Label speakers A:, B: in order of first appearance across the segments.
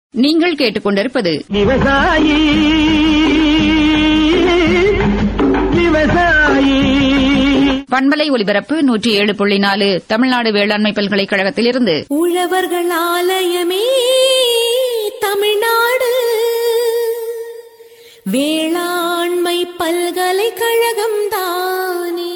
A: நீங்கள் கேட்டுக்கொண்டிருப்பது
B: விவசாயி விவசாயி
A: பண்பலை ஒலிபரப்பு நூற்றி ஏழு புள்ளி நாலு தமிழ்நாடு வேளாண்மை பல்கலைக்கழகத்திலிருந்து
C: உழவர்கள் ஆலயமே தமிழ்நாடு வேளாண்மை பல்கலைக்கழகம் தானே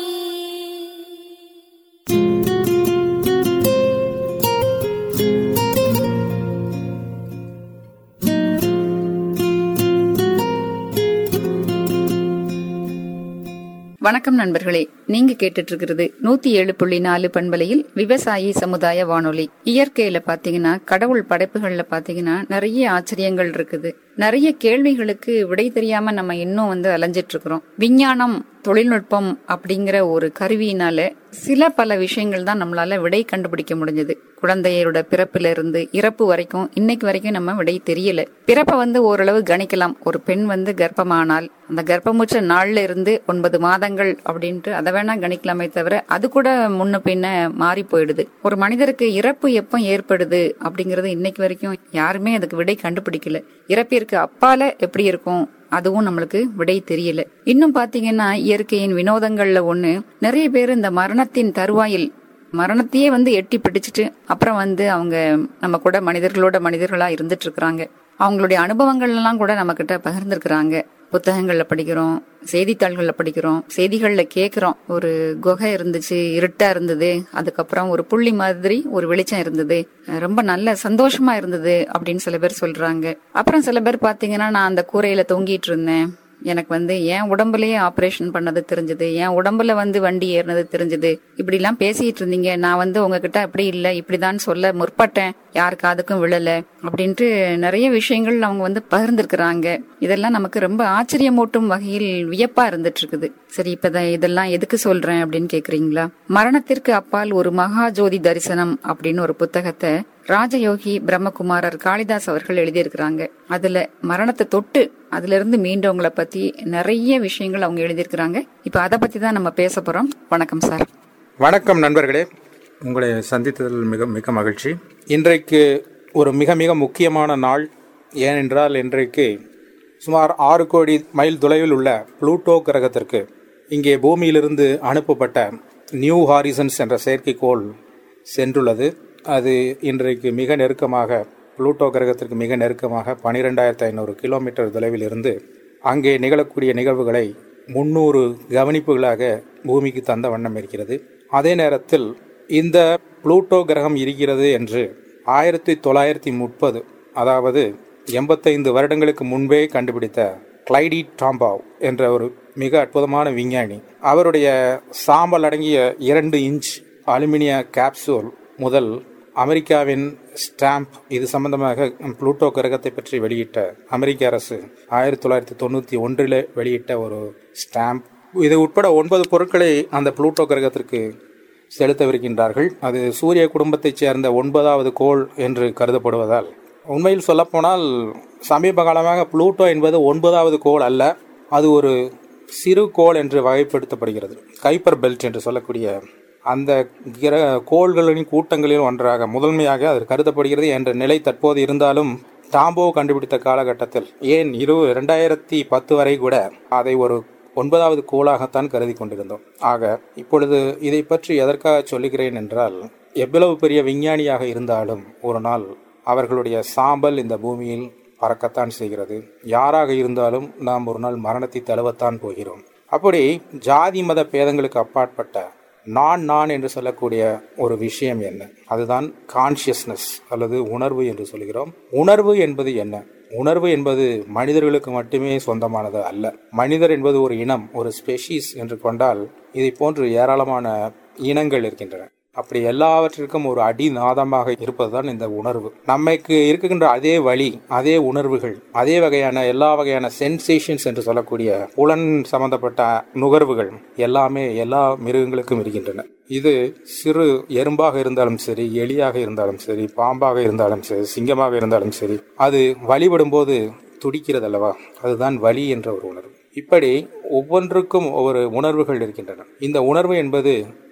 A: வணக்கம் நண்பர்களே நீங்க கேட்டுட்டு இருக்கிறது நூத்தி ஏழு புள்ளி நாலு பண்பலையில் விவசாயி சமுதாய வானொலி இயற்கையில பாத்தீங்கன்னா கடவுள் படைப்புகள்ல பாத்தீங்கன்னா நிறைய ஆச்சரியங்கள் இருக்குது நிறைய கேள்விகளுக்கு விடை தெரியாம நம்ம இன்னும் வந்து அலைஞ்சிட்டு இருக்கிறோம் விஞ்ஞானம் தொழில்நுட்பம் அப்படிங்கிற ஒரு கருவியினால சில பல விஷயங்கள் தான் நம்மளால விடை கண்டுபிடிக்க முடிஞ்சது குழந்தையோட பிறப்புல இருந்து இறப்பு வரைக்கும் இன்னைக்கு வரைக்கும் நம்ம விடை தெரியல பிறப்பை வந்து ஓரளவு கணிக்கலாம் ஒரு பெண் வந்து கர்ப்பமானால் அந்த கர்ப்பமுற்ற நாள்ல இருந்து ஒன்பது மாதங்கள் அப்படின்ட்டு அதை வேணா கணிக்கலாமே தவிர அது கூட முன்ன பின்ன மாறி போயிடுது ஒரு மனிதருக்கு இறப்பு எப்போ ஏற்படுது அப்படிங்கறது இன்னைக்கு வரைக்கும் யாருமே அதுக்கு விடை கண்டுபிடிக்கல இறப்பிற்கு அப்பால எப்படி இருக்கும் அதுவும் நம்மளுக்கு விடை தெரியல இன்னும் பாத்தீங்கன்னா இயற்கையின் வினோதங்கள்ல ஒண்ணு நிறைய பேர் இந்த மரணத்தின் தருவாயில் மரணத்தையே வந்து எட்டி பிடிச்சிட்டு அப்புறம் வந்து அவங்க நம்ம கூட மனிதர்களோட மனிதர்களா இருந்துட்டு இருக்கிறாங்க அவங்களுடைய அனுபவங்கள் எல்லாம் கூட நம்ம கிட்ட பகிர்ந்துருக்கிறாங்க புத்தகங்கள்ல படிக்கிறோம் செய்தித்தாள்கள்ல படிக்கிறோம் செய்திகள்ல கேக்குறோம் ஒரு குகை இருந்துச்சு இருட்டா இருந்தது அதுக்கப்புறம் ஒரு புள்ளி மாதிரி ஒரு வெளிச்சம் இருந்தது ரொம்ப நல்ல சந்தோஷமா இருந்தது அப்படின்னு சில பேர் சொல்றாங்க அப்புறம் சில பேர் பாத்தீங்கன்னா நான் அந்த கூரையில தொங்கிட்டு இருந்தேன் எனக்கு வந்து என் உடம்புலயே ஆபரேஷன் பண்ணது தெரிஞ்சது என் உடம்புல வந்து வண்டி ஏறினது தெரிஞ்சது இப்படி எல்லாம் பேசிட்டு இருந்தீங்க நான் வந்து உங்ககிட்ட அப்படி இல்ல இப்படிதான் சொல்ல முற்பட்டேன் யாரு காதுக்கும் விழல அப்படின்ட்டு நிறைய விஷயங்கள் அவங்க வந்து பகிர்ந்திருக்கிறாங்க இதெல்லாம் நமக்கு ரொம்ப ஆச்சரியமூட்டும் வகையில் வியப்பா இருந்துட்டு இருக்குது சரி இப்ப இதெல்லாம் எதுக்கு சொல்றேன் அப்படின்னு கேக்குறீங்களா மரணத்திற்கு அப்பால் ஒரு மகா ஜோதி தரிசனம் அப்படின்னு ஒரு புத்தகத்தை ராஜயோகி பிரம்மகுமாரர் காளிதாஸ் அவர்கள் எழுதியிருக்கிறாங்க அதுல மரணத்தை தொட்டு அதுல இருந்து மீண்டவங்களை பத்தி நிறைய விஷயங்கள் அவங்க எழுதியிருக்கிறாங்க இப்ப அதை பத்தி தான் நம்ம பேச போறோம் வணக்கம் சார்
D: வணக்கம் நண்பர்களே உங்களை சந்தித்ததில் மிக மிக மகிழ்ச்சி இன்றைக்கு ஒரு மிக மிக முக்கியமான நாள் ஏனென்றால் இன்றைக்கு சுமார் ஆறு கோடி மைல் தொலைவில் உள்ள புளூட்டோ கிரகத்திற்கு இங்கே பூமியிலிருந்து அனுப்பப்பட்ட நியூ ஹாரிசன்ஸ் என்ற செயற்கைக்கோள் சென்றுள்ளது அது இன்றைக்கு மிக நெருக்கமாக புளூட்டோ கிரகத்திற்கு மிக நெருக்கமாக பனிரெண்டாயிரத்து ஐநூறு கிலோமீட்டர் தொலைவில் இருந்து அங்கே நிகழக்கூடிய நிகழ்வுகளை முன்னூறு கவனிப்புகளாக பூமிக்கு தந்த வண்ணம் இருக்கிறது அதே நேரத்தில் இந்த புளூட்டோ கிரகம் இருக்கிறது என்று ஆயிரத்தி தொள்ளாயிரத்தி முப்பது அதாவது எண்பத்தைந்து வருடங்களுக்கு முன்பே கண்டுபிடித்த கிளைடி டாம்பாவ் என்ற ஒரு மிக அற்புதமான விஞ்ஞானி அவருடைய சாம்பல் அடங்கிய இரண்டு இன்ச் அலுமினிய கேப்சூல் முதல் அமெரிக்காவின் ஸ்டாம்ப் இது சம்பந்தமாக புளூட்டோ கிரகத்தை பற்றி வெளியிட்ட அமெரிக்க அரசு ஆயிரத்தி தொள்ளாயிரத்தி தொண்ணூற்றி ஒன்றில் வெளியிட்ட ஒரு ஸ்டாம்ப் இது உட்பட ஒன்பது பொருட்களை அந்த புளூட்டோ கிரகத்திற்கு செலுத்தவிருக்கின்றார்கள் அது சூரிய குடும்பத்தைச் சேர்ந்த ஒன்பதாவது கோள் என்று கருதப்படுவதால் உண்மையில் சொல்லப்போனால் சமீப காலமாக புளூட்டோ என்பது ஒன்பதாவது கோள் அல்ல அது ஒரு சிறு கோள் என்று வகைப்படுத்தப்படுகிறது கைப்பர் பெல்ட் என்று சொல்லக்கூடிய அந்த கிர கோள்களின் கூட்டங்களில் ஒன்றாக முதன்மையாக அது கருதப்படுகிறது என்ற நிலை தற்போது இருந்தாலும் டாம்போ கண்டுபிடித்த காலகட்டத்தில் ஏன் இரு ரெண்டாயிரத்தி பத்து வரை கூட அதை ஒரு ஒன்பதாவது கோளாகத்தான் கருதி கொண்டிருந்தோம் ஆக இப்பொழுது இதை பற்றி எதற்காக சொல்லுகிறேன் என்றால் எவ்வளவு பெரிய விஞ்ஞானியாக இருந்தாலும் ஒரு நாள் அவர்களுடைய சாம்பல் இந்த பூமியில் பறக்கத்தான் செய்கிறது யாராக இருந்தாலும் நாம் ஒரு நாள் மரணத்தை தழுவத்தான் போகிறோம் அப்படி ஜாதி மத பேதங்களுக்கு அப்பாற்பட்ட நான் நான் என்று சொல்லக்கூடிய ஒரு விஷயம் என்ன அதுதான் கான்சியஸ்னஸ் அல்லது உணர்வு என்று சொல்கிறோம் உணர்வு என்பது என்ன உணர்வு என்பது மனிதர்களுக்கு மட்டுமே சொந்தமானது அல்ல மனிதர் என்பது ஒரு இனம் ஒரு ஸ்பெஷீஸ் என்று கொண்டால் இதை போன்று ஏராளமான இனங்கள் இருக்கின்றன அப்படி எல்லாவற்றிற்கும் ஒரு அடிநாதமாக இருப்பதுதான் இந்த உணர்வு நமக்கு இருக்கின்ற அதே வழி அதே உணர்வுகள் அதே வகையான எல்லா வகையான சென்சேஷன்ஸ் என்று சொல்லக்கூடிய புலன் சம்பந்தப்பட்ட நுகர்வுகள் எல்லாமே எல்லா மிருகங்களுக்கும் இருக்கின்றன இது சிறு எறும்பாக இருந்தாலும் சரி எலியாக இருந்தாலும் சரி பாம்பாக இருந்தாலும் சரி சிங்கமாக இருந்தாலும் சரி அது வழிபடும் போது துடிக்கிறது அல்லவா அதுதான் வலி என்ற ஒரு உணர்வு இப்படி ஒவ்வொன்றுக்கும் ஒவ்வொரு உணர்வுகள் இருக்கின்றன இந்த உணர்வு என்பது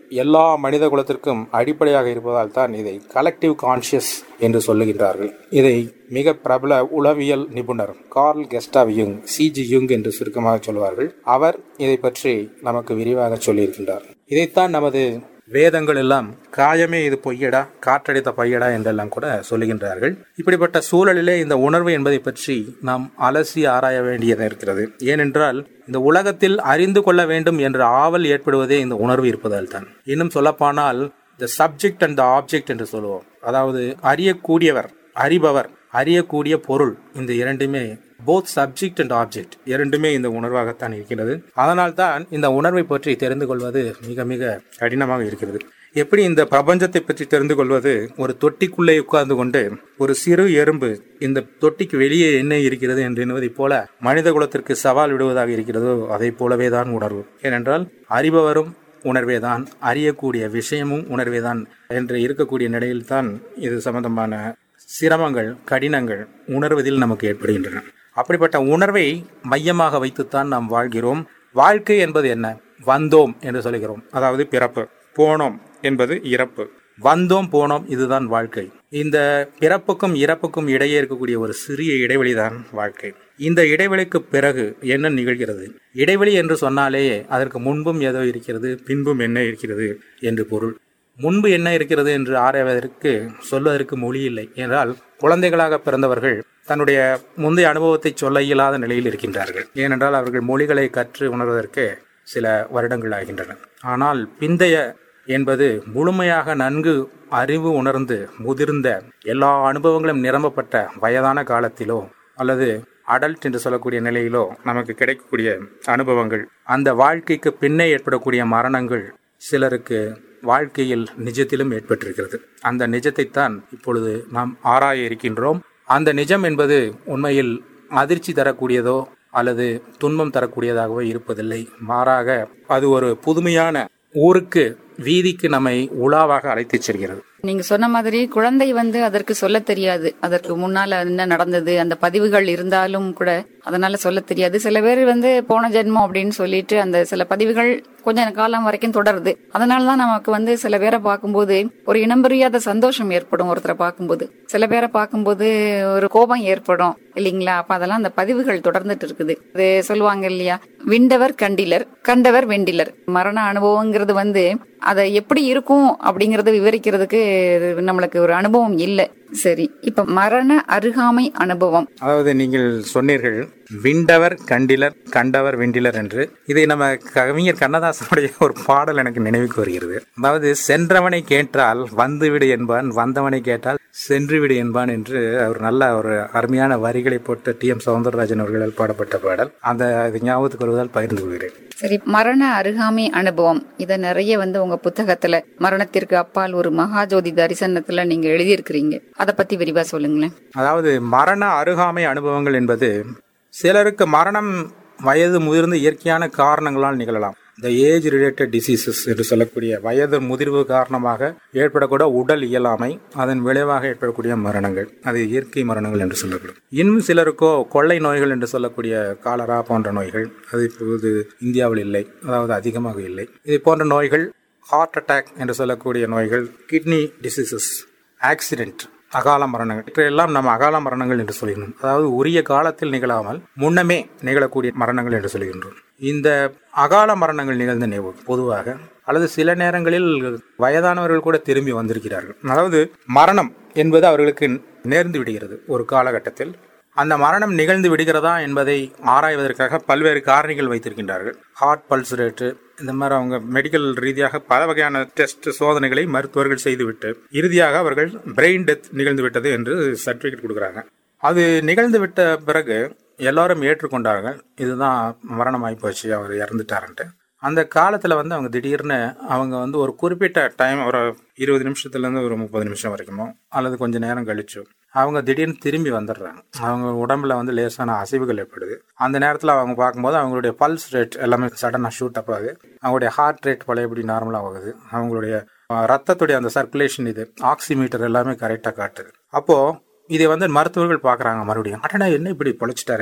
D: எல்லா மனித குலத்திற்கும் அடிப்படையாக இருப்பதால் தான் இதை கலெக்டிவ் கான்ஷியஸ் என்று சொல்லுகின்றார்கள் இதை மிக பிரபல உளவியல் நிபுணர் கார்ல் கெஸ்டாவ் யுங் சிஜி யுங் என்று சுருக்கமாக சொல்வார்கள் அவர் இதை பற்றி நமக்கு விரிவாக சொல்லியிருக்கின்றார் இதைத்தான் நமது வேதங்கள் எல்லாம் காயமே இது பொய்யடா காற்றடித்த பையடா என்றெல்லாம் கூட சொல்லுகின்றார்கள் இப்படிப்பட்ட சூழலிலே இந்த உணர்வு என்பதை பற்றி நாம் அலசி ஆராய வேண்டியது இருக்கிறது ஏனென்றால் இந்த உலகத்தில் அறிந்து கொள்ள வேண்டும் என்ற ஆவல் ஏற்படுவதே இந்த உணர்வு இருப்பதால் தான் இன்னும் சொல்லப்பானால் the subject and the object என்று சொல்லுவோம் அதாவது அறியக்கூடியவர் அறிபவர் அறியக்கூடிய பொருள் இந்த இரண்டுமே போத் சப்ஜெக்ட் அண்ட் ஆப்ஜெக்ட் இரண்டுமே இந்த உணர்வாகத்தான் இருக்கிறது அதனால் தான் இந்த உணர்வை பற்றி தெரிந்து கொள்வது மிக மிக கடினமாக இருக்கிறது எப்படி இந்த பிரபஞ்சத்தை பற்றி தெரிந்து கொள்வது ஒரு தொட்டிக்குள்ளே உட்கார்ந்து கொண்டு ஒரு சிறு எறும்பு இந்த தொட்டிக்கு வெளியே என்ன இருக்கிறது என்று எண்ணுவதைப் போல மனித குலத்திற்கு சவால் விடுவதாக இருக்கிறதோ அதை போலவே தான் உணர்வு ஏனென்றால் அறிபவரும் உணர்வேதான் அறியக்கூடிய விஷயமும் உணர்வேதான் என்று இருக்கக்கூடிய நிலையில்தான் இது சம்பந்தமான சிரமங்கள் கடினங்கள் உணர்வதில் நமக்கு ஏற்படுகின்றன அப்படிப்பட்ட உணர்வை மையமாக வைத்துத்தான் நாம் வாழ்கிறோம் வாழ்க்கை என்பது என்ன வந்தோம் என்று சொல்கிறோம் அதாவது பிறப்பு போனோம் என்பது இறப்பு வந்தோம் போனோம் இதுதான் வாழ்க்கை இந்த பிறப்புக்கும் இறப்புக்கும் இடையே இருக்கக்கூடிய ஒரு சிறிய இடைவெளி தான் வாழ்க்கை இந்த இடைவெளிக்கு பிறகு என்ன நிகழ்கிறது இடைவெளி என்று சொன்னாலே அதற்கு முன்பும் ஏதோ இருக்கிறது பின்பும் என்ன இருக்கிறது என்று பொருள் முன்பு என்ன இருக்கிறது என்று ஆராய்வதற்கு சொல்வதற்கு மொழி இல்லை என்றால் குழந்தைகளாக பிறந்தவர்கள் தன்னுடைய முந்தைய அனுபவத்தை சொல்ல இயலாத நிலையில் இருக்கின்றார்கள் ஏனென்றால் அவர்கள் மொழிகளை கற்று உணர்வதற்கு சில வருடங்கள் ஆகின்றன ஆனால் பிந்தைய என்பது முழுமையாக நன்கு அறிவு உணர்ந்து முதிர்ந்த எல்லா அனுபவங்களும் நிரம்பப்பட்ட வயதான காலத்திலோ அல்லது அடல்ட் என்று சொல்லக்கூடிய நிலையிலோ நமக்கு கிடைக்கக்கூடிய அனுபவங்கள் அந்த வாழ்க்கைக்கு பின்னே ஏற்படக்கூடிய மரணங்கள் சிலருக்கு வாழ்க்கையில் நிஜத்திலும் ஏற்பட்டிருக்கிறது அந்த நிஜத்தைத்தான் இப்பொழுது நாம் ஆராய இருக்கின்றோம் அந்த நிஜம் என்பது உண்மையில் அதிர்ச்சி தரக்கூடியதோ அல்லது துன்பம் தரக்கூடியதாகவோ இருப்பதில்லை மாறாக அது ஒரு புதுமையான ஊருக்கு வீதிக்கு நம்மை உலாவாக அழைத்துச் செல்கிறது
A: நீங்க சொன்ன மாதிரி குழந்தை வந்து அதற்கு சொல்ல தெரியாது அதற்கு முன்னால என்ன நடந்தது அந்த பதிவுகள் இருந்தாலும் கூட அதனால சொல்ல தெரியாது சில பேர் வந்து போன ஜென்மம் அப்படின்னு சொல்லிட்டு அந்த சில பதிவுகள் கொஞ்ச காலம் வரைக்கும் தொடருது அதனாலதான் நமக்கு வந்து சில பேரை பார்க்கும்போது ஒரு இனம் புரியாத சந்தோஷம் ஏற்படும் ஒருத்தரை பார்க்கும்போது சில பேரை பார்க்கும்போது ஒரு கோபம் ஏற்படும் இல்லைங்களா அப்ப அதெல்லாம் அந்த பதிவுகள் தொடர்ந்துட்டு இருக்குது அது சொல்லுவாங்க இல்லையா விண்டவர் கண்டிலர் கண்டவர் வெண்டிலர் மரண அனுபவங்கிறது வந்து அதை எப்படி இருக்கும் அப்படிங்கறத விவரிக்கிறதுக்கு நம்மளுக்கு ஒரு அனுபவம் இல்லை சரி இப்ப மரண அருகாமை அனுபவம்
D: அதாவது நீங்கள் சொன்னீர்கள் விண்டவர் கண்டிலர் கண்டவர் வெண்டிலர் என்று இதை நம்ம கவிஞர் கண்ணதாசனுடைய ஒரு பாடல் எனக்கு நினைவுக்கு வருகிறது அதாவது சென்றவனை கேட்டால் வந்துவிடு என்பான் வந்தவனை கேட்டால் சென்றுவிடு என்பான் என்று அவர் நல்ல ஒரு அருமையான வரிகளை போட்டு டி எம் சவுந்தரராஜன் அவர்களால் பாடப்பட்ட பாடல் அந்த இது ஞாபகத்துக்கு வருவதால் பகிர்ந்து கொள்கிறேன்
A: சரி மரண அருகாமை அனுபவம் இத நிறைய வந்து உங்க புத்தகத்துல மரணத்திற்கு அப்பால் ஒரு மகாஜோதி தரிசனத்துல நீங்க எழுதியிருக்கிறீங்க அதை பத்தி விரிவா சொல்லுங்களேன்
D: அதாவது மரண அருகாமை அனுபவங்கள் என்பது சிலருக்கு மரணம் வயது முதிர்ந்து இயற்கையான காரணங்களால் நிகழலாம் த ஏஜ் ரிலேட்டட் டிசீசஸ் என்று சொல்லக்கூடிய வயது முதிர்வு காரணமாக ஏற்படக்கூடிய உடல் இயலாமை அதன் விளைவாக ஏற்படக்கூடிய மரணங்கள் அது இயற்கை மரணங்கள் என்று சொல்லப்படும் இன்னும் சிலருக்கோ கொள்ளை நோய்கள் என்று சொல்லக்கூடிய காலரா போன்ற நோய்கள் அது இப்போது இந்தியாவில் இல்லை அதாவது அதிகமாக இல்லை இது போன்ற நோய்கள் ஹார்ட் அட்டாக் என்று சொல்லக்கூடிய நோய்கள் கிட்னி டிசீசஸ் ஆக்சிடென்ட் அகால மரணங்கள் இவற்றையெல்லாம் நம்ம அகால மரணங்கள் என்று சொல்கிறோம் அதாவது உரிய காலத்தில் நிகழாமல் முன்னமே நிகழக்கூடிய மரணங்கள் என்று சொல்கின்றோம் இந்த அகால மரணங்கள் நிகழ்ந்த நினைவு பொதுவாக அல்லது சில நேரங்களில் வயதானவர்கள் கூட திரும்பி வந்திருக்கிறார்கள் அதாவது மரணம் என்பது அவர்களுக்கு நேர்ந்து விடுகிறது ஒரு காலகட்டத்தில் அந்த மரணம் நிகழ்ந்து விடுகிறதா என்பதை ஆராய்வதற்காக பல்வேறு காரணிகள் வைத்திருக்கின்றார்கள் ஹார்ட் பல்ஸ் ரேட்டு இந்த மாதிரி அவங்க மெடிக்கல் ரீதியாக பல வகையான டெஸ்ட் சோதனைகளை மருத்துவர்கள் செய்துவிட்டு இறுதியாக அவர்கள் பிரெயின் டெத் நிகழ்ந்து விட்டது என்று சர்டிபிகேட் கொடுக்குறாங்க அது நிகழ்ந்து விட்ட பிறகு எல்லாரும் ஏற்றுக்கொண்டார்கள் இதுதான் மரணம் ஆகிப்போச்சு அவர் இறந்துட்டாருன்ட்டு அந்த காலத்தில் வந்து அவங்க திடீர்னு அவங்க வந்து ஒரு குறிப்பிட்ட டைம் ஒரு இருபது நிமிஷத்துலேருந்து ஒரு முப்பது நிமிஷம் வரைக்குமோ அல்லது கொஞ்சம் நேரம் கழிச்சு அவங்க திடீர்னு திரும்பி வந்துடுறாங்க அவங்க உடம்புல வந்து லேசான அசைவுகள் ஏற்படுது அந்த நேரத்தில் அவங்க பார்க்கும்போது அவங்களுடைய பல்ஸ் ரேட் எல்லாமே சடனாக ஷூட் அப் ஆகுது அவங்களுடைய ஹார்ட் ரேட் பழையபடி நார்மலாக ஆகுது அவங்களுடைய ரத்தத்துடைய அந்த சர்க்குலேஷன் இது ஆக்சிமீட்டர் எல்லாமே கரெக்டாக காட்டுது அப்போது இதை வந்து மருத்துவர்கள் பார்க்குறாங்க மறுபடியும் அடடா என்ன இப்படி பொழைச்சிட்டாரு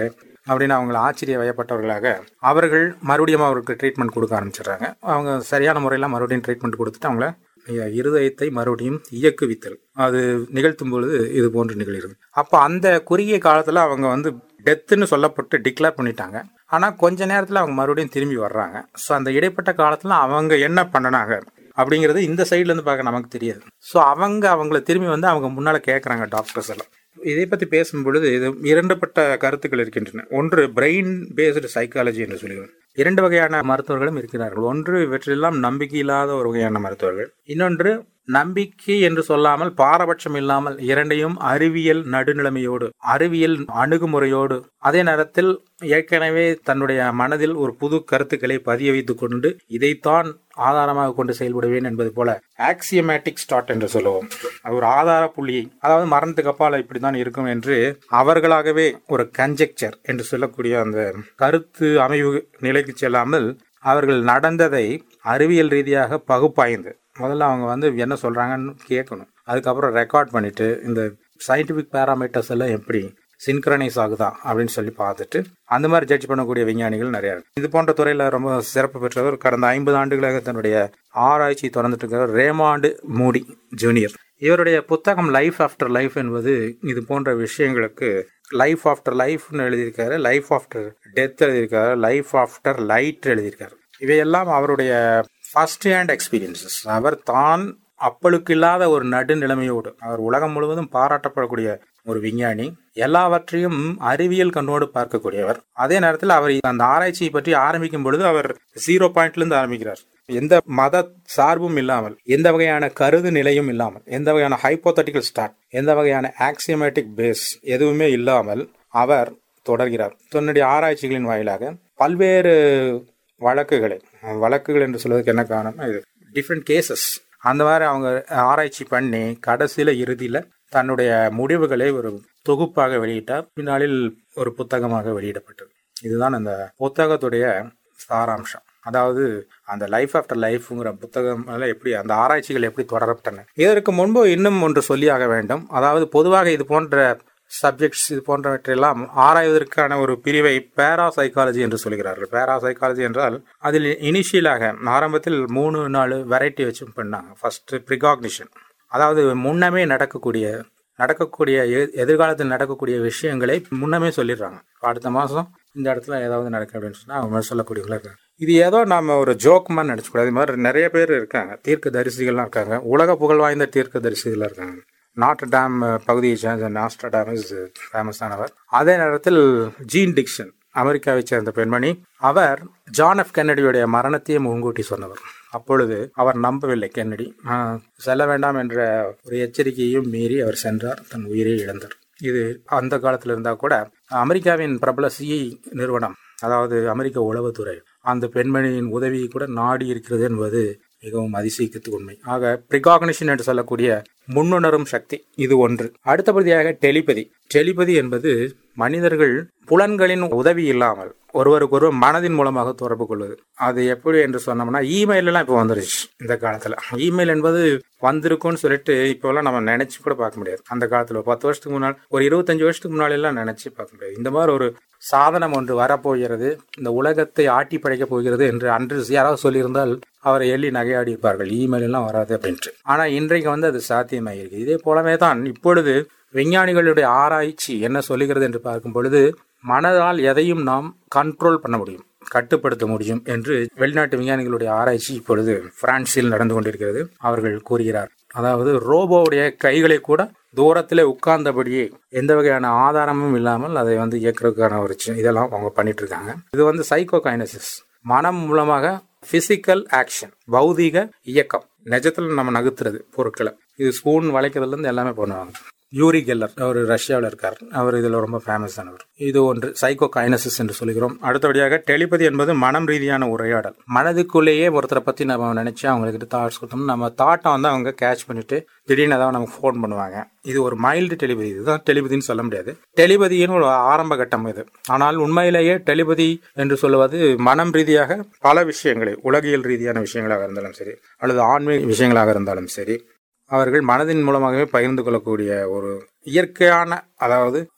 D: அப்படின்னு அவங்களை ஆச்சரிய வயப்பட்டவர்களாக அவர்கள் மறுபடியும் அவருக்கு ட்ரீட்மெண்ட் கொடுக்க ஆரம்பிச்சிடுறாங்க அவங்க சரியான முறையில் மறுபடியும் ட்ரீட்மெண்ட் கொடுத்துட்டு அவங்கள இருதயத்தை மறுபடியும் இயக்குவித்தல் அது நிகழ்த்தும் பொழுது இது போன்று நிகழ்கிறது அப்போ அந்த குறுகிய காலத்தில் அவங்க வந்து டெத்துன்னு சொல்லப்பட்டு டிக்ளேர் பண்ணிட்டாங்க ஆனால் கொஞ்ச நேரத்தில் அவங்க மறுபடியும் திரும்பி வர்றாங்க ஸோ அந்த இடைப்பட்ட காலத்தில் அவங்க என்ன பண்ணினாங்க அப்படிங்கிறது இந்த சைட்லேருந்து பார்க்க நமக்கு தெரியாது ஸோ அவங்க அவங்கள திரும்பி வந்து அவங்க முன்னால் கேட்குறாங்க டாக்டர்ஸ் எல்லாம் இதை பற்றி பேசும் பொழுது இது இரண்டுபட்ட கருத்துக்கள் இருக்கின்றன ஒன்று பிரெயின் பேஸ்டு சைக்காலஜி என்று சொல்லுவோம் இரண்டு வகையான மருத்துவர்களும் இருக்கிறார்கள் ஒன்று இவற்றெல்லாம் நம்பிக்கை இல்லாத ஒரு வகையான மருத்துவர்கள் இன்னொன்று நம்பிக்கை என்று சொல்லாமல் பாரபட்சம் இல்லாமல் இரண்டையும் அறிவியல் நடுநிலைமையோடு அறிவியல் அணுகுமுறையோடு அதே நேரத்தில் ஏற்கனவே தன்னுடைய மனதில் ஒரு புது கருத்துக்களை பதிய வைத்துக் கொண்டு இதைத்தான் ஆதாரமாக கொண்டு செயல்படுவேன் என்பது போல ஆக்சியமேட்டிக் ஸ்டார்ட் என்று சொல்லுவோம் அது ஒரு ஆதார புள்ளியை அதாவது மரணத்துக்கு அப்பால் இப்படித்தான் இருக்கும் என்று அவர்களாகவே ஒரு கன்ஜெக்சர் என்று சொல்லக்கூடிய அந்த கருத்து அமைவு நிலைக்கு செல்லாமல் அவர்கள் நடந்ததை அறிவியல் ரீதியாக பகுப்பாய்ந்து முதல்ல அவங்க வந்து என்ன சொல்றாங்கன்னு கேட்கணும் அதுக்கப்புறம் ரெக்கார்ட் பண்ணிட்டு இந்த சயின்டிபிக் பேராமீட்டர்ஸ் எல்லாம் எப்படி சின்க்ரனைஸ் ஆகுதா அப்படின்னு சொல்லி பார்த்துட்டு அந்த மாதிரி ஜட்ஜ் பண்ணக்கூடிய விஞ்ஞானிகள் நிறைய இருக்கு இது போன்ற துறையில் ரொம்ப சிறப்பு பெற்றவர் கடந்த ஐம்பது ஆண்டுகளாக தன்னுடைய ஆராய்ச்சி தொடர்ந்துட்டு இருக்கிறவர் ரேமாண்டு மூடி ஜூனியர் இவருடைய புத்தகம் லைஃப் ஆஃப்டர் லைஃப் என்பது இது போன்ற விஷயங்களுக்கு லைஃப் ஆஃப்டர் லைஃப்னு எழுதியிருக்காரு லைஃப் ஆஃப்டர் டெத் எழுதியிருக்காரு லைஃப் ஆஃப்டர் லைட் எழுதியிருக்காரு இவையெல்லாம் அவருடைய ஃபர்ஸ்ட் ஹேண்ட் எக்ஸ்பீரியன்சஸ் அவர் தான் அப்பளுக்கு இல்லாத ஒரு நடுநிலைமையோடு அவர் உலகம் முழுவதும் பாராட்டப்படக்கூடிய ஒரு விஞ்ஞானி எல்லாவற்றையும் அறிவியல் கண்ணோடு பார்க்கக்கூடியவர் அதே நேரத்தில் அவர் அந்த ஆராய்ச்சியை பற்றி ஆரம்பிக்கும் பொழுது அவர் ஜீரோ பாயிண்ட்ல இருந்து ஆரம்பிக்கிறார் எந்த மத சார்பும் இல்லாமல் எந்த வகையான கருது நிலையும் இல்லாமல் எந்த வகையான ஹைப்போதட்டிக்கல் ஸ்டார்ட் எந்த வகையான ஆக்சியமேட்டிக் பேஸ் எதுவுமே இல்லாமல் அவர் தொடர்கிறார் தன்னுடைய ஆராய்ச்சிகளின் வாயிலாக பல்வேறு வழக்குகளை வழக்குகள் என்று சொல்வதற்கு என்ன காரணம் இது டிஃப்ரெண்ட் கேசஸ் அந்த மாதிரி அவங்க ஆராய்ச்சி பண்ணி கடைசியில இறுதியில தன்னுடைய முடிவுகளை ஒரு தொகுப்பாக வெளியிட்டார் பின்னாளில் ஒரு புத்தகமாக வெளியிடப்பட்டது இதுதான் அந்த புத்தகத்துடைய சாராம்சம் அதாவது அந்த லைஃப் ஆஃப்டர் லைஃப்ங்கிற புத்தகம் எப்படி அந்த ஆராய்ச்சிகள் எப்படி தொடரப்பட்டன இதற்கு முன்பு இன்னும் ஒன்று சொல்லியாக வேண்டும் அதாவது பொதுவாக இது போன்ற சப்ஜெக்ட்ஸ் இது போன்றவற்றையெல்லாம் ஆராய்வதற்கான ஒரு பிரிவை பேரா சைக்காலஜி என்று சொல்கிறார்கள் பேரா சைக்காலஜி என்றால் அதில் இனிஷியலாக ஆரம்பத்தில் மூணு நாலு வெரைட்டி வச்சு பண்ணாங்க ஃபர்ஸ்ட் ப்ரிகாக்னிஷன் அதாவது முன்னமே நடக்கக்கூடிய நடக்கக்கூடிய எதிர்காலத்தில் நடக்கக்கூடிய விஷயங்களை முன்னமே சொல்லிடுறாங்க அடுத்த மாதம் இந்த இடத்துல ஏதாவது நடக்கும் அப்படின்னு சொன்னால் அவங்க சொல்லக்கூடியவங்களா இருக்காங்க இது ஏதோ நம்ம ஒரு ஜோக் மாதிரி நினச்சக்கூடாது இது மாதிரி நிறைய பேர் இருக்காங்க தீர்க்க தரிசிகள்லாம் இருக்காங்க உலக புகழ் வாய்ந்த தீர்க்க தரிசிகளாக இருக்காங்க நாட்ரு டேம் பகுதியை சேர்ந்த நாஸ்டர் டேம் இஸ் ஃபேமஸ் ஆனவர் அதே நேரத்தில் ஜீன் டிக்ஷன் அமெரிக்காவை சேர்ந்த பெண்மணி அவர் ஜான் எஃப் கென்னடியுடைய மரணத்தையே முன்கூட்டி சொன்னவர் அப்பொழுது அவர் நம்பவில்லை கென்னடி செல்ல வேண்டாம் என்ற ஒரு எச்சரிக்கையையும் மீறி அவர் சென்றார் தன் உயிரை இழந்தார் இது அந்த காலத்தில் இருந்தால் கூட அமெரிக்காவின் பிரபல சிஐ நிறுவனம் அதாவது அமெரிக்க உளவுத்துறை அந்த பெண்மணியின் உதவியை கூட நாடி இருக்கிறது என்பது மிகவும் அதிசயிக்கத்து உண்மை ஆக ப்ரிகாக்னிஷன் என்று சொல்லக்கூடிய முன்னுணரும் சக்தி இது ஒன்று அடுத்தபடியாக டெலிபதி டெலிபதி என்பது மனிதர்கள் புலன்களின் உதவி இல்லாமல் ஒருவருக்கொருவர் மனதின் மூலமாக தொடர்பு கொள்வது அது எப்படி என்று சொன்னோம்னா இமெயில் எல்லாம் இப்போ வந்துருச்சு இந்த காலத்துல இமெயில் என்பது வந்திருக்கும்னு சொல்லிட்டு இப்போல்லாம் நம்ம நினைச்சு கூட பார்க்க முடியாது அந்த காலத்துல பத்து வருஷத்துக்கு முன்னால் ஒரு இருபத்தஞ்சு வருஷத்துக்கு முன்னாடி எல்லாம் நினைச்சு பார்க்க முடியாது இந்த மாதிரி ஒரு சாதனம் ஒன்று வரப்போகிறது இந்த உலகத்தை ஆட்டி படைக்க போகிறது என்று அன்று யாராவது சொல்லியிருந்தால் அவரை எள்ளி நகையாடி இருப்பார்கள் இமெயில் எல்லாம் வராது அப்படின்ட்டு ஆனா இன்றைக்கு வந்து அது சாத்தியமாயிருக்கு இதே போலவே தான் இப்பொழுது விஞ்ஞானிகளுடைய ஆராய்ச்சி என்ன சொல்லுகிறது என்று பார்க்கும் பொழுது மனதால் எதையும் நாம் கண்ட்ரோல் பண்ண முடியும் கட்டுப்படுத்த முடியும் என்று வெளிநாட்டு விஞ்ஞானிகளுடைய ஆராய்ச்சி இப்பொழுது பிரான்சில் நடந்து கொண்டிருக்கிறது அவர்கள் கூறுகிறார் அதாவது ரோபோவுடைய கைகளை கூட தூரத்திலே உட்கார்ந்தபடியே எந்த வகையான ஆதாரமும் இல்லாமல் அதை வந்து இயக்குறதுக்கான ஒரு இதெல்லாம் அவங்க பண்ணிட்டு இருக்காங்க இது வந்து சைக்கோ கைனசிஸ் மனம் மூலமாக பிசிக்கல் ஆக்ஷன் பௌதீக இயக்கம் நிஜத்தில் நம்ம நகர்த்துறது பொருட்களை இது ஸ்பூன் வளைக்கிறதுல இருந்து எல்லாமே பண்ணுவாங்க யூரி கெல்லர் அவர் ரஷ்யாவில் இருக்கார் அவர் இதில் ரொம்ப ஃபேமஸ் ஆனவர் இது ஒன்று சைக்கோ கைனசிஸ் என்று சொல்கிறோம் அடுத்தபடியாக டெலிபதி என்பது மனம் ரீதியான உரையாடல் மனதுக்குள்ளேயே ஒருத்தரை பற்றி நம்ம நினைச்சு அவங்ககிட்ட தாட்ஸ் கொடுத்தோம் நம்ம தாட்டை வந்து அவங்க கேட்ச் பண்ணிட்டு திடீர்னு ஏதாவது நமக்கு ஃபோன் பண்ணுவாங்க இது ஒரு மைல்டு டெலிபதி இதுதான் டெலிபதின்னு சொல்ல முடியாது டெலிபதியின் ஒரு ஆரம்ப கட்டம் இது ஆனால் உண்மையிலேயே டெலிபதி என்று சொல்லுவது மனம் ரீதியாக பல விஷயங்களை உலகியல் ரீதியான விஷயங்களாக இருந்தாலும் சரி அல்லது ஆன்மீக விஷயங்களாக இருந்தாலும் சரி அவர்கள் மனதின் மூலமாகவே பகிர்ந்து கொள்ளக்கூடிய ஒரு இயற்கையான அதாவது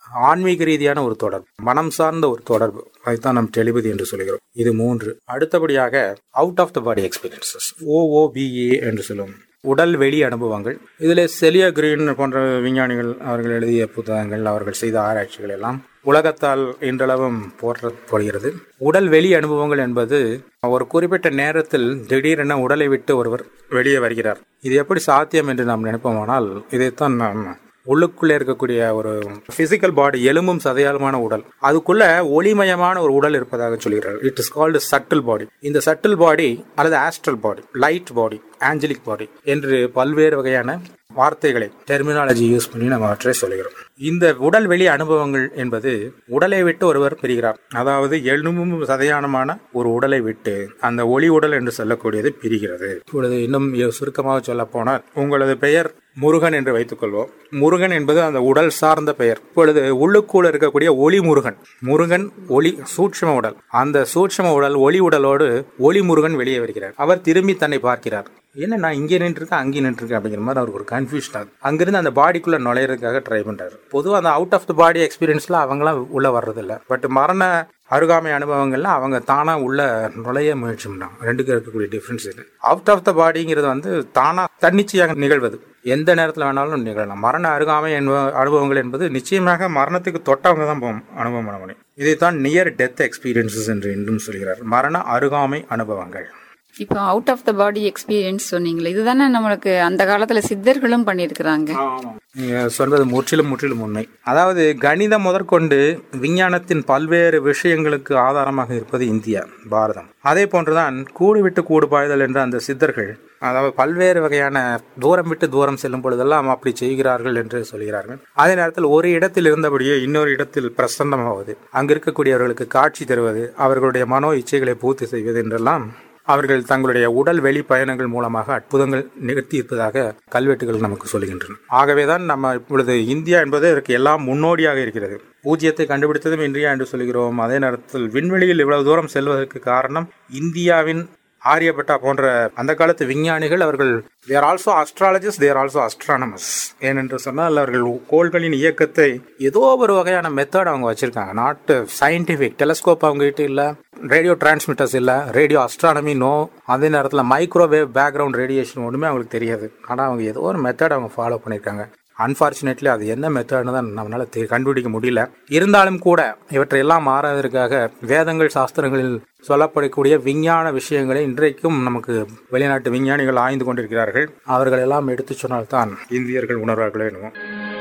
D: ஆன்மீக ரீதியான ஒரு தொடர்பு மனம் சார்ந்த ஒரு தொடர்பு அதைத்தான் நாம் டெலிபதி என்று சொல்கிறோம் இது மூன்று அடுத்தபடியாக out of the body experiences OOBA என்று சொல்லுவோம் உடல் வெளி அனுபவங்கள் இதில் செலியா கிரீன் போன்ற விஞ்ஞானிகள் அவர்கள் எழுதிய புத்தகங்கள் அவர்கள் செய்த ஆராய்ச்சிகள் எல்லாம் உலகத்தால் இன்றளவும் போற்றப்படுகிறது உடல் வெளி அனுபவங்கள் என்பது ஒரு குறிப்பிட்ட நேரத்தில் திடீரென உடலை விட்டு ஒருவர் வெளியே வருகிறார் இது எப்படி சாத்தியம் என்று நாம் நினைப்போமானால் இதைத்தான் நாம் உள்ளுக்குள்ளே இருக்கக்கூடிய ஒரு பிசிக்கல் பாடி எலும்பும் சதையாலுமான உடல் அதுக்குள்ள ஒளிமயமான ஒரு உடல் இருப்பதாக சொல்கிறார் it is called subtle body இந்த சட்டில் பாடி அல்லது ஆஸ்ட்ரல் பாடி லைட் பாடி ஆஞ்சலிக் பாடி என்று பல்வேறு வகையான வார்த்தைகளை டெர்மினாலஜி யூஸ் பண்ணி நம்ம அவற்றை சொல்கிறோம் இந்த உடல் வெளி அனுபவங்கள் என்பது உடலை விட்டு ஒருவர் பிரிகிறார் அதாவது எலும்பும் சதையானமான ஒரு உடலை விட்டு அந்த ஒளி உடல் என்று சொல்லக்கூடியது பிரிகிறது இப்பொழுது இன்னும் சுருக்கமாக சொல்ல போனால் உங்களது பெயர் முருகன் என்று வைத்துக் கொள்வோம் முருகன் என்பது அந்த உடல் சார்ந்த பெயர் இப்பொழுது உள்ளுக்குள் இருக்கக்கூடிய ஒளி முருகன் முருகன் ஒளி சூட்சம உடல் அந்த சூட்சம உடல் ஒளி உடலோடு ஒளி முருகன் வெளியே வருகிறார் அவர் திரும்பி தன்னை பார்க்கிறார் என்ன நான் இங்கே நின்றுருக்கேன் அங்கே நின்றுருக்கேன் அப்படிங்கிற மாதிரி அவருக்கு ஒரு கன்ஃபியூஷன் ஆகுது அங்கிருந்து அந்த பாடிக்குள்ள நுழையிறதுக்காக ட்ரை பண்றாரு பொதுவாக அந்த அவுட் ஆஃப் த பாடி எக்ஸ்பீரியன்ஸ்ல அவங்களாம் உள்ள வர்றதில்ல பட் மரண அருகாமை அனுபவங்கள்ல அவங்க தானா உள்ள நுழைய முயற்சி பண்ணாங்க ரெண்டுக்கு இருக்கக்கூடிய டிஃப்ரென்ஸ் இது அவுட் ஆஃப் த பாடிங்கிறது வந்து தானா தன்னிச்சையாக நிகழ்வது எந்த நேரத்தில் வேணாலும் நிகழலாம் மரண அருகாமை என்ப- அனுபவங்கள் என்பது நிச்சயமாக மரணத்துக்கு தொட்டவங்க தான் போகும் அனுபவம் பண்ண முடியும் இதைத்தான் நியர் டெத் எக்ஸ்பீரியன்சஸ் என்று இன்றும் சொல்கிறார் மரண அருகாமை அனுபவங்கள்
A: இப்போ out of the body experience சொன்னீங்களே இதுதானே நம்மளுக்கு அந்த காலத்துல சித்தர்களும் பண்ணியிருக்கிறாங்க
D: நீங்க சொல்வது முற்றிலும் முற்றிலும் உண்மை அதாவது கணிதம் முதற்கொண்டு விஞ்ஞானத்தின் பல்வேறு விஷயங்களுக்கு ஆதாரமாக இருப்பது இந்தியா பாரதம் அதே போன்றுதான் கூடு விட்டு கூடு பாய்தல் என்ற அந்த சித்தர்கள் அதாவது பல்வேறு வகையான தூரம் விட்டு தூரம் செல்லும் பொழுதெல்லாம் அப்படி செய்கிறார்கள் என்று சொல்கிறார்கள் அதே நேரத்தில் ஒரு இடத்தில் இருந்தபடியே இன்னொரு இடத்தில் பிரசன்னமாவது அங்கு இருக்கக்கூடியவர்களுக்கு காட்சி தருவது அவர்களுடைய மனோ இச்சைகளை பூர்த்தி செய்வது என்றெல்லாம் அவர்கள் தங்களுடைய உடல் வெளி பயணங்கள் மூலமாக அற்புதங்கள் நிகழ்த்தி இருப்பதாக கல்வெட்டுகள் நமக்கு சொல்லுகின்றன ஆகவேதான் நம்ம இப்பொழுது இந்தியா என்பது இதற்கு எல்லாம் முன்னோடியாக இருக்கிறது பூஜ்ஜியத்தை கண்டுபிடித்ததும் இந்தியா என்று சொல்கிறோம் அதே நேரத்தில் விண்வெளியில் இவ்வளவு தூரம் செல்வதற்கு காரணம் இந்தியாவின் ஆரியப்பட்டா போன்ற அந்த காலத்து விஞ்ஞானிகள் அவர்கள் they also astrologist they also astronomers ஏனென்று சொன்னால் அவர்கள் கோள்களின் இயக்கத்தை ஏதோ ஒரு வகையான மெத்தட் அவங்க வச்சிருக்காங்க நாட் சயின்டிபிக் டெலஸ்கோப் அவங்க கிட்ட இல்ல ரேடியோ டிரான்ஸ்மிட்டர்ஸ் இல்ல ரேடியோ அஸ்ட்ரானமி நோ அதே நேரத்தில் மைக்ரோவேவ் பேக்ரவுண்ட் ரேடியேஷன் ஒன்றுமே அவங்களுக்கு தெரியாது ஆனால் அவங்க ஏதோ ஒரு மெத்தட் அவங்க ஃபாலோ பண்ணியிருக்காங்க அன்பார்ச்சுனேட்லி அது என்ன மெத்தட்னு தான் நம்மளால தெ- கண்டுபிடிக்க முடியல இருந்தாலும் கூட இவற்றையெல்லாம் மாறாததற்காக வேதங்கள் சாஸ்திரங்களில் சொல்லப்படக்கூடிய விஞ்ஞான விஷயங்களை இன்றைக்கும் நமக்கு வெளிநாட்டு விஞ்ஞானிகள் ஆய்ந்து கொண்டிருக்கிறார்கள் அவர்கள் எல்லாம் எடுத்து சொன்னால்தான் இந்தியர்கள் உணர்வார்களோ என்னமோ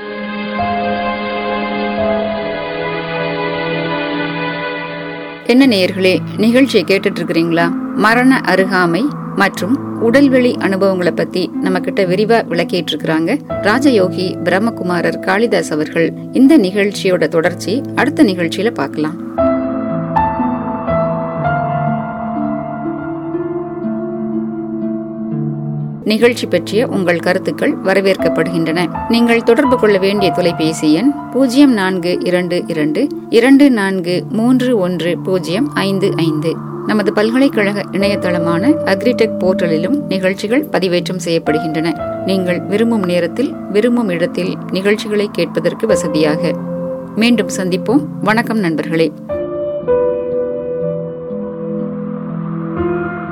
A: என்ன நேயர்களே நிகழ்ச்சியை கேட்டுட்டு இருக்கிறீங்களா மரண அருகாமை மற்றும் உடல்வெளி அனுபவங்களை பத்தி நம்ம கிட்ட விரிவா விளக்கிட்டு இருக்கிறாங்க ராஜயோகி பிரம்மகுமாரர் காளிதாஸ் அவர்கள் இந்த நிகழ்ச்சியோட தொடர்ச்சி அடுத்த நிகழ்ச்சியில பார்க்கலாம் நிகழ்ச்சி பற்றிய உங்கள் கருத்துக்கள் வரவேற்கப்படுகின்றன நீங்கள் தொடர்பு கொள்ள வேண்டிய தொலைபேசி எண் பூஜ்ஜியம் நான்கு இரண்டு இரண்டு இரண்டு நான்கு மூன்று ஒன்று பூஜ்ஜியம் ஐந்து ஐந்து நமது பல்கலைக்கழக இணையதளமான அக்ரிடெக் போர்ட்டலிலும் நிகழ்ச்சிகள் பதிவேற்றம் செய்யப்படுகின்றன நீங்கள் விரும்பும் நேரத்தில் விரும்பும் இடத்தில் நிகழ்ச்சிகளை கேட்பதற்கு வசதியாக மீண்டும் சந்திப்போம் வணக்கம் நண்பர்களே